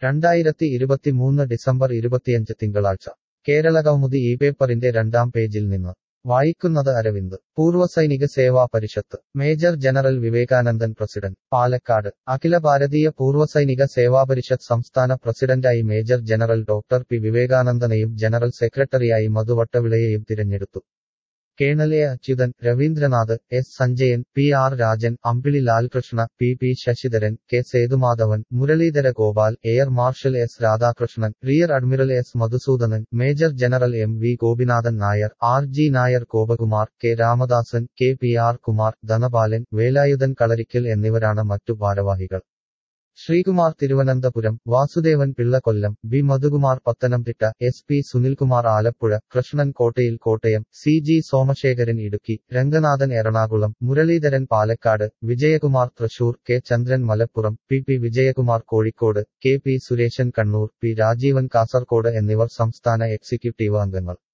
രണ്ടായിരത്തി ഇരുപത്തിമൂന്ന് ഡിസംബർ ഇരുപത്തിയഞ്ച് തിങ്കളാഴ്ച കേരള കൗമുദി ഈ പേപ്പറിന്റെ രണ്ടാം പേജിൽ നിന്ന് വായിക്കുന്നത് അരവിന്ദ് പൂർവ്വസൈനിക Seva Parishad major general Vivekanandan president Palakkad Akhila Bharatiya പൂർവ്വസൈനിക സേവാ പരിഷത്ത് സംസ്ഥാന പ്രസിഡന്റായി മേജർ ജനറൽ ഡോക്ടർ പി വിവേകാനന്ദനെയും ജനറൽ സെക്രട്ടറിയായി മധുവട്ടവിളയെയും തിരഞ്ഞെടുത്തു colonel A Achuthan Ravindranath S Sanjayan P R Rajan Ambili Lalkrishna P P Sasidharan K Sethumadhavan Muralidhara Gopal air marshal S Radhakrishnan rear admiral S Madhusoodanan major general M V Gopinathan Nair R G Nair Gopakumar K Ramadasan K P R Kumar Dhanapalan Velayudhan Kalarickal എന്നിവരാണ് മറ്റു ഭാരവാഹികൾ Sreekumar Thiruvananthapuram Vasudevan Pillai Kollam B Madhukumar Pathanamthitta S P Sunilkumar Alappuzha Krishnan Kottayil Kottayam C G Somasekharan Idukki Ranganathan Ernakulam Muraleedharan Palakkad Vijayakumar Thrissur K Chandran Malappuram P P Vijayakumar Kozhikode K P Suresan Kannur P Rajeevan Kasaragod എന്നിവർ സംസ്ഥാന executive അംഗങ്ങൾ